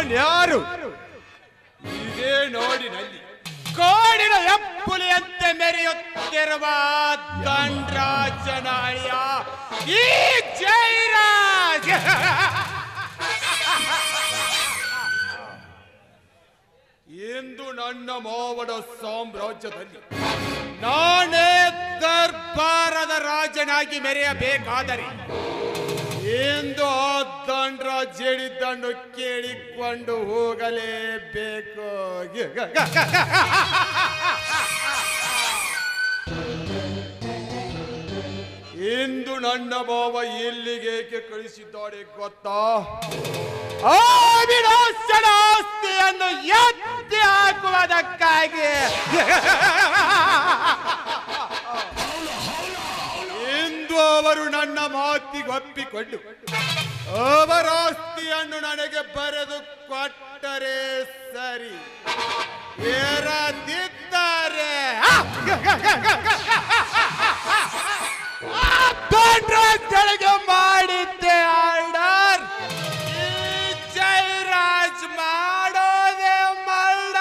ನೀನ್ಯಾರು ಇದೇ ನಾಡಿನಲ್ಲಿ ಕಾಡಿನ ಎಪ್ಪುಲಿಯಂತೆ ಮೆರೆಯುತ್ತಿರುವ ದಂಡರಾಜನ ಅಳಿಯ ಈ ಜೈರಾಜ್ ಎಂದು ನನ್ನ ಮಾವನ ಸಾಮ್ರಾಜ್ಯದಲ್ಲಿ ನಾನೇ ದರ್ಬಾರದ ರಾಜನಾಗಿ ಮೆರೆಯಬೇಕಾದರೆ ಎಂದು ಆ ದಂಡರಾಜ್ ಹೇಳಿದ್ದನ್ನು ಕೇಳಿಕೊಂಡು ಹೋಗಲೇಬೇಕು ಇಂದು ನನ್ನ ಮಾವ ಇಲ್ಲಿಗೇಕೆ ಕಳಿಸಿದ್ದಾನೆ ಗೊತ್ತಾ ಆ ವಿನಾಶನ ಆಸ್ತಿಯನ್ನು ಎತ್ತಿ ಹಾಕುವುದಕ್ಕಾಗಿ ಇಂದು ಅವರು ನನ್ನ ಮಾತಿಗೆ ಒಪ್ಪಿಕೊಂಡು ಅವರ ಆಸ್ತಿಯನ್ನು ನನಗೆ ಬರೆದು ಕೊಟ್ಟರೆ ಸರಿ ಏರದಿದ್ದಾರೆ ಕೆಳಗೆ ಮಾಡಿದ್ದೆ ಆರ್ಡರ್ ಈ ಜೈರಾಜ್ ಮಾಡೋದೇ ಮಲ್ಲ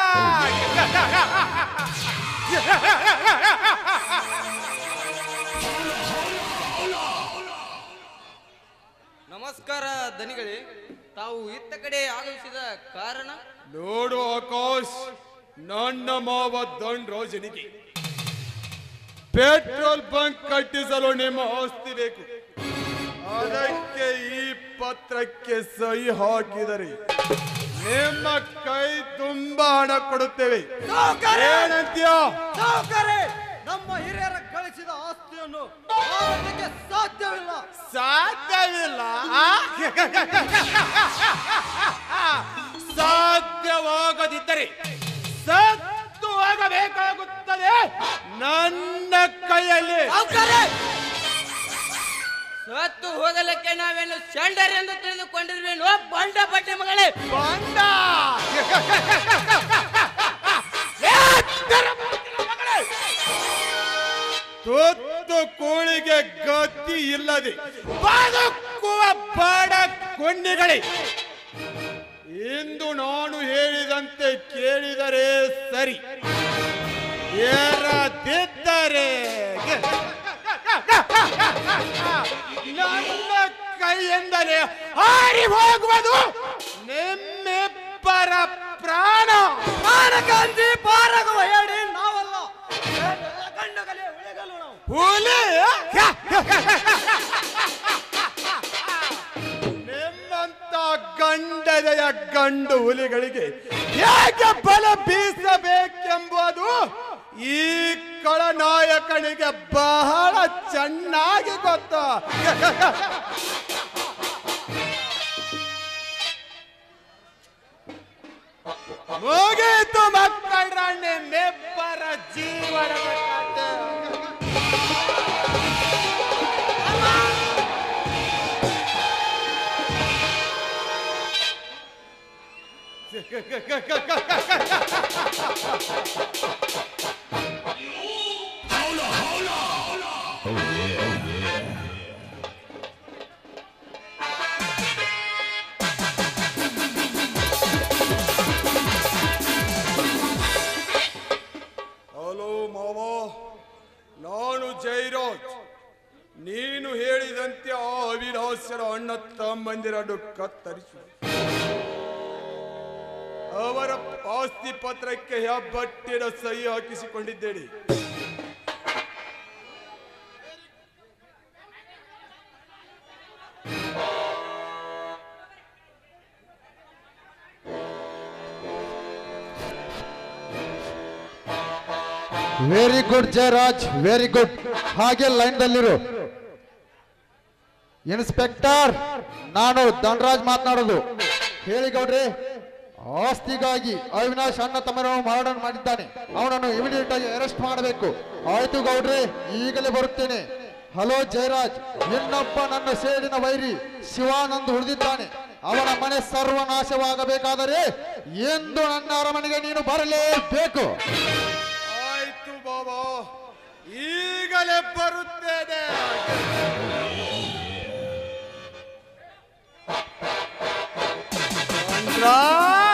ನಮಸ್ಕಾರ ದನಿಗಳೇ ತಾವು ಇತ್ತ ಕಡೆ ಆಗಮಿಸಿದ ಕಾರಣ ನೋಡು ಆಕಾಶ್ ನನ್ನ ಮಾವ ದಂಡ್ರಾಜನಿಗೆ ಪೆಟ್ರೋಲ್ ಬಂಕ್ ಕಟ್ಟಿಸಲು ನಿಮ್ಮ ಆಸ್ತಿ ಬೇಕು ಅದಕ್ಕೆ ಈ ಪತ್ರಕ್ಕೆ ಸಹಿ ಹಾಕಿದರೆ ನಿಮ್ಮ ಕೈ ತುಂಬಾ ಹಣ ಕೊಡುತ್ತೇವೆ ಏನಂತೀಯ ಸಾವುಕಾರೆ ನಮ್ಮ ಹಿರಿಯರ ಗಳಿಸಿದ ಆಸ್ತಿಯನ್ನು ಮಾರೋದಕ್ಕೆ ಸಾಧ್ಯವಿಲ್ಲ ಸಾಧ್ಯವಿಲ್ಲ ಆ? ಸಾಧ್ಯವಾಗದಿದ್ದರೆ ಸತ್ತು ಹೋಗಬೇಕಾಗುತ್ತದೆ ನನ್ನ ಕೈಯಲ್ಲಿ ಸಾವುಕಾರೆ ಸತ್ತು ಹೋಗಲಿಕ್ಕೆ ನಾವೇನು ಶಂಡರ್ ಎಂದು ತಿಳಿದುಕೊಂಡಿರುವೇನು ಬಂಡ ಬಟ್ಟೆ ಮಗಳೇ ಬಂದ ತುತ್ತು ಕೋಳಿಗೆ ಗತಿ ಇಲ್ಲದೆ ಬದುಕುವ ಬಡ ಕೊಂಡಿಗಳೇ ಇಂದು ನಾನು ಹೇಳಿದಂತೆ ಕೇಳಿದರೆ ಸರಿ ಏರದಿದ್ದರೆ ನನ್ನ ಕೈಯಿಂದಲೇ ಹಾರಿ ಹೋಗುವುದು ನಿಮ್ಮಿಬ್ಬರ ಪ್ರಾಣ ಮಾನಕಾಂತಿ ಪಾರಗುವ ಹೇಳಿ ನಾವಲ್ಲ ಗಂಡಗಲೆ ಉಳಿಗಲು ನಾವು ಹುಲಿ ನಿಮ್ಮಂತ ಗಂಡದೆಯ ಗಂಡು ಹುಲಿಗಳಿಗೆ ಹೇಗೆ ಬಲ ಬೀಸಬೇಕೆಂಬುದು ಈ ಕಳನಾಯಕನಿಗೆ ಬಹಳ ಚೆನ್ನಾಗಿ ಗೊತ್ತು ಮುಗೀತು ಮಕ್ಕಳ ನಿಮ್ಮಿಬ್ಬರ ಜೀವನದ ಕಥೆ. ಹಲೋ ಮಾವ ನಾನು ಜೈರಾಜ್ ನೀನು ಹೇಳಿದಂತೆ ಆ ಅವಿನಾಶರ ಅಣ್ಣ ತಮ್ಮಂದಿರನ್ನು ಕತ್ತರಿಸು ಅವರ ಆಸ್ತಿ ಪತ್ರಕ್ಕೆ ಹೆಬ್ಬಟ್ಟಿನ ಸಹಿ ಹಾಕಿಸಿಕೊಂಡಿದ್ದೇನೆ very good Jayaraj very good ಹಾಗೆ ಲೈನ್ ದಲ್ಲಿರು ಇನ್ಸ್ಪೆಕ್ಟರ್ ನಾನು ಧನರಾಜ್ ಮಾತನಾಡೋದು ಹೇಳಿ ಗೌಡ್ರಿ ಆಸ್ತಿಗಾಗಿ ಅವಿನಾಶ್ ಅಣ್ಣ ತಮ್ಮನನ್ನು ಮಾರಣ ಮಾಡಿದ್ದಾನೆ ಅವನನ್ನು ಇಮಿಡಿಯೇಟ್ ಆಗಿ ಅರೆಸ್ಟ್ ಮಾಡಬೇಕು ಆಯ್ತು ಗೌಡ್ರಿ ಈಗಲೇ ಬರುತ್ತೇನೆ ಹಲೋ ಜಯರಾಜ್ ಇನ್ನೊಬ್ಬ ನನ್ನ ಸೇಡಿನ ವೈರಿ ಶಿವಾನಂದ್ ಉಳಿದಿದ್ದಾನೆ ಅವನ ಮನೆ ಸರ್ವನಾಶವಾಗಬೇಕಾದರೆ ಎಂದು ನನ್ನ ಅರಮನೆಗೆ ನೀನು ಬರಲೇಬೇಕು ಆಯ್ತು ಬಾಬಾ ಈಗಲೇ ಬರುತ್ತೇನೆ ಚಂದ್ರ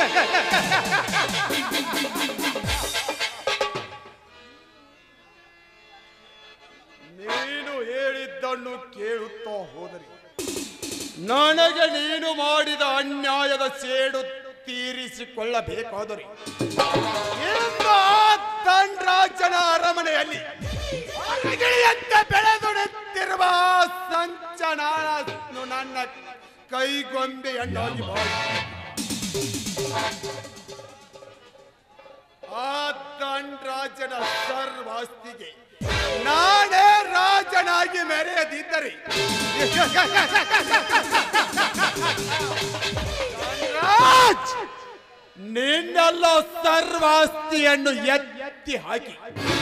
ನೀನು ಹೇಳಿದ್ದನ್ನು ಕೇಳುತ್ತಾ ಹೋದರೆ ನನಗೆ ನೀನು ಮಾಡಿದ ಅನ್ಯಾಯದ ಸೇಡು ತೀರಿಸಿಕೊಳ್ಳಬೇಕಾದರೆ ಇಂದು ಆ ದಂಡರಾಜನ ಅರಮನೆಯಲ್ಲಿ ಅರಗಿಳಿಯಂತೆ ಬೆಳೆದುಡುತ್ತಿರುವ ಸಂಚನಾಳನ್ನು ನನ್ನ ಕೈಗೊಂಬೆಯನ್ನಾಗಿ ಮಾಡಿ ಆ ದಂಡರಾಜನ ಸರ್ವಾಸ್ತಿಗೆ ನಾನೇ ರಾಜನಾಗಿ ಮೆರೆಯದಿದ್ದರೆ ಧನ್ರಾಜ್, ನಿನ್ನೆಲ್ಲ ಸರ್ವಾಸ್ತಿಯನ್ನು ಎತ್ತಿ ಹಾಕಿ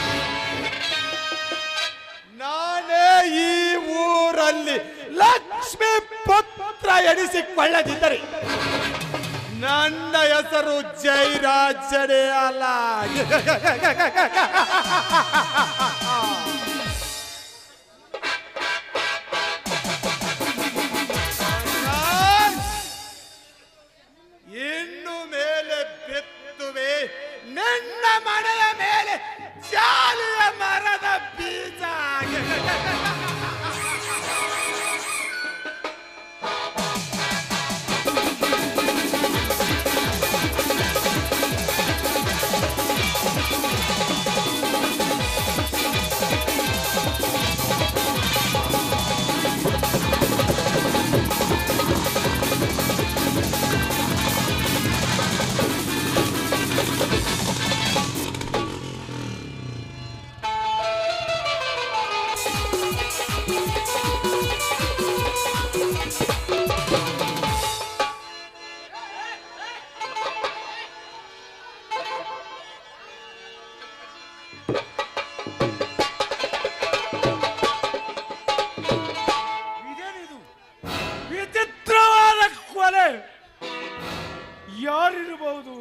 ನಾನೇ ಈ ಊರಲ್ಲಿ ಲಕ್ಷ್ಮೀ ಪುತ್ರ ಎನಿಸಿಕೊಳ್ಳದಿದ್ದರೆ ನನ್ನ ಹೆಸರು ಜೈರಾಜನೇ ಅಲ್ಲ ಇನ್ನು ಮೇಲೆ ಬಿತ್ತುವೆ ನಿನ್ನ ಮನೆಯ ಮೇಲೆ ಜಾಲಿಯ ಮರದ ಬೀಜ ಇದೇನಿದು ವಿಚಿತ್ರವಾದ ಕೊಲೆ ಯಾರಿರಬಹುದು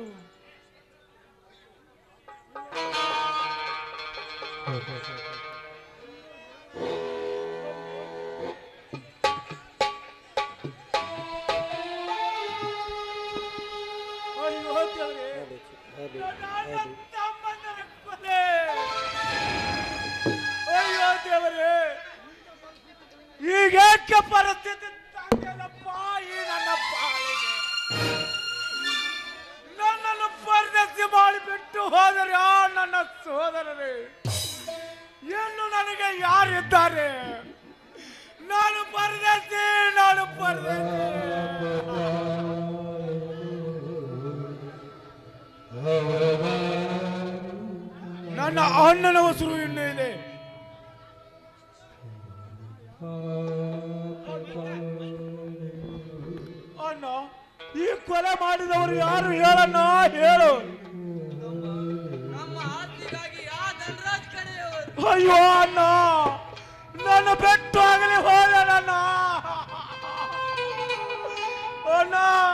ಅಯ್ಯೋ ದೇವ್ರೇ. ನನ್ನ ತಮ್ಮನ ಕೊಲೆ. ಅಯ್ಯೋ ದೇವರೇ ಈಗೇಕೆ ಪರಿಸ್ಥಿತಿ ತಂದೆನಪ್ಪ ಈ ನನ್ನ ಪಾಲಿಗೆ ನನ್ನನ್ನು ಪರದೆಸಿ ಮಾಡಿಬಿಟ್ಟು ಹೋದರೆ ಆ ನನ್ನ ಸೋದರರೇ ಇನ್ನು ನನಗೆ ಯಾರಿದ್ದಾರೆ ನಾನು ಪರದೇಸಿ ನಾನು ಪರದೇಸಿ ನನ್ನ ಅಣ್ಣನ ಉಸಿರು ಇನ್ನೂ ಇದೆ ಅಣ್ಣ ಈ ಕೊಲೆ ಮಾಡಿದವರು ಯಾರು ಹೇಳಣ್ಣ ಹೇಳು ನಮ್ಮ ಆಸ್ತಿಗಾಗಿ ಆ ಧನರಾಜ್ ಕಡೆಯವರು ಅಯ್ಯೋ ಅಣ್ಣ ನನ್ನ ಬೆಟ್ಟು ಆಗಲಿ ಹೋದ ನನ್ನ ಅಣ್ಣ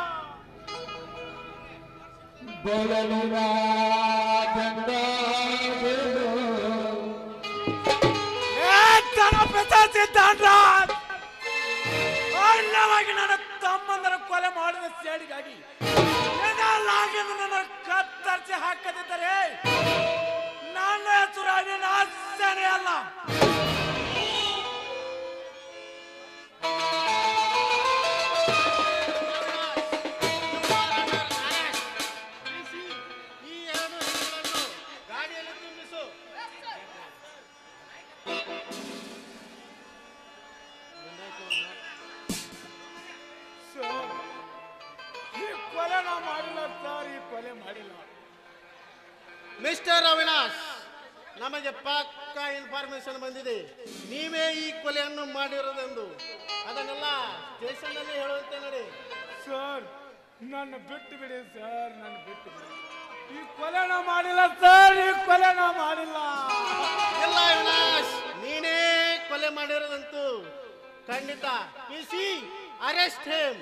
ಏ ತನ್ನ ಪಿತಾಸಿ ಧನರಾಜ್ ಅಣ್ಣವಾಗಿ ನನ್ನ ತಮ್ಮಂದರ ಕೊಲೆ ಮಾಡಿದ ಸೇಡಿಗಾಗಿ ಏನೆಲ್ಲಾಗಿದ್ದು ನನ್ನ ಕತ್ತರಿಸಿ ಹಾಕದಿದ್ದರೆ ನನ್ನ ಹೆಸರು ಅವಿನಾಶನೇ ಅಲ್ಲ ಸರ್, ಈ ಕೊಲೆ ನಾ ಮಾಡಿಲ್ಲ ಸರ್ ಈ ಕೊಲೆ ಮಾಡಿಲ್ಲ ಮಿಸ್ಟರ್ ಅವಿನಾಶ್ ನಮಗೆ ಪಕ್ಕಾ ಇನ್ಫಾರ್ಮೇಶನ್ ಬಂದಿದೆ ನೀವೇ ಈ ಕೊಲೆಯನ್ನು ಮಾಡಿರೋದೆಂದು ಅದನ್ನೆಲ್ಲ ಸ್ಟೇಷನ್ನಲ್ಲಿ ಹೇಳುವಂತೆ ನೋಡಿ ಸರ್ ನನ್ನ ಬಿಟ್ಟು ಬಿಡಿ ಸರ್ ನನ್ನ ಬಿಟ್ಟು ಬಿಡಿ ಈ ಕೊಲೆ ನಾ ಮಾಡಿಲ್ಲ ಸರ್ ಈ ಕೊಲೆ ನಾ ಮಾಡಿಲ್ಲ ಇಲ್ಲ ಅವಿನಾಶ್ ನೀನೇ ಕೊಲೆ ಮಾಡಿರೋದಂತೂ ಖಂಡಿತ ಪಿ ಸಿ ಅರೆಸ್ಟ್ ಹೇಮ್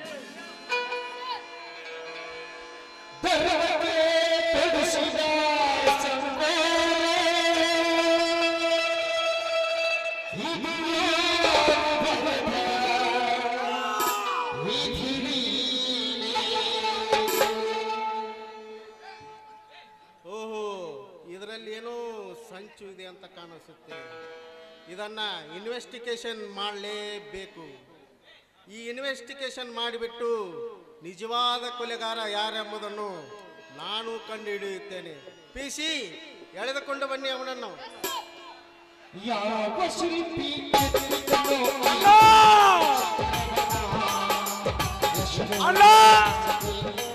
ಅಂತ ಕಾಣಿಸುತ್ತೆ ಇದನ್ನ ಇನ್ವೆಸ್ಟಿಗೇಷನ್ ಮಾಡಲೇಬೇಕು ಈ ಇನ್ವೆಸ್ಟಿಗೇಷನ್ ಮಾಡಿಬಿಟ್ಟು ನಿಜವಾದ ಕೊಲೆಗಾರ ಯಾರೆಂಬುದನ್ನು ನಾನು ಕಂಡುಹಿಡಿಯುತ್ತೇನೆ ಪಿ ಸಿ ಎಳೆದುಕೊಂಡು ಬನ್ನಿ ಅವನನ್ನು ಯಾವ ಶಿಲ್ಪಿ ಕೆತ್ತಿದನೋ ಅಣ್ಣ